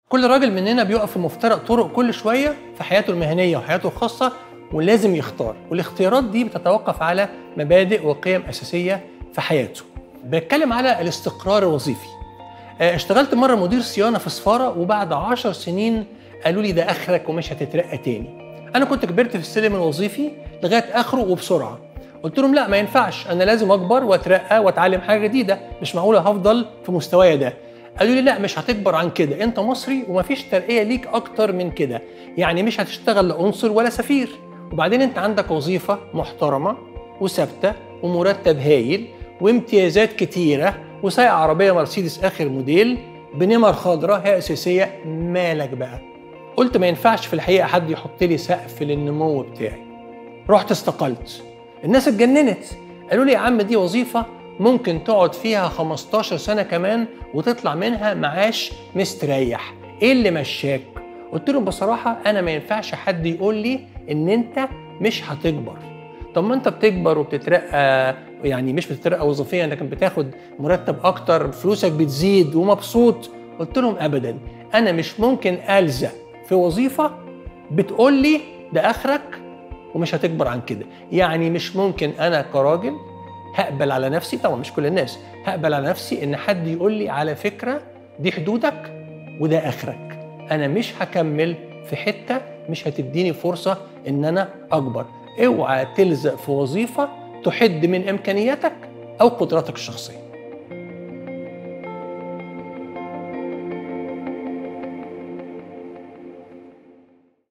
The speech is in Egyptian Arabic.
كل راجل مننا بيقف في مفترق طرق كل شويه في حياته المهنيه وحياته الخاصه ولازم يختار والاختيارات دي بتتوقف على مبادئ وقيم اساسيه في حياته بتكلم على الاستقرار الوظيفي آه، اشتغلت مره مدير صيانه في سفاره وبعد عشر سنين قالوا لي ده اخرك ومش هتترقى تاني انا كنت كبرت في السلم الوظيفي لغايه اخره وبسرعه قلت لهم لا ما ينفعش انا لازم اكبر واترقى واتعلم حاجه جديده مش معقوله هفضل في مستوايا ده قالوا لي لا مش هتكبر عن كده انت مصري ومفيش ترقيه ليك اكتر من كده يعني مش هتشتغل لا عنصر ولا سفير وبعدين انت عندك وظيفه محترمه وثابته ومرتب هايل وامتيازات كتيره وسايق عربيه مرسيدس اخر موديل بنمر خضراء هي اساسيه مالك بقى قلت ما ينفعش في الحقيقه حد يحط لي سقف للنمو بتاعي رحت استقلت الناس اتجننت قالوا لي يا عم دي وظيفه ممكن تقعد فيها 15 سنه كمان وتطلع منها معاش مستريح ايه اللي مشاك قلت لهم بصراحه انا ما ينفعش حد يقول لي ان انت مش هتكبر طب ما انت بتكبر وبتترقى يعني مش بتترقى وظيفيا لكن بتاخد مرتب اكتر فلوسك بتزيد ومبسوط قلت لهم ابدا انا مش ممكن الزق في وظيفه بتقول لي ده اخرك ومش هتكبر عن كده يعني مش ممكن انا كراجل هقبل على نفسي طبعا مش كل الناس هقبل على نفسي ان حد يقول لي على فكره دي حدودك وده اخرك انا مش هكمل في حته مش هتديني فرصه ان انا اكبر اوعى تلزق في وظيفه تحد من امكانياتك او قدراتك الشخصيه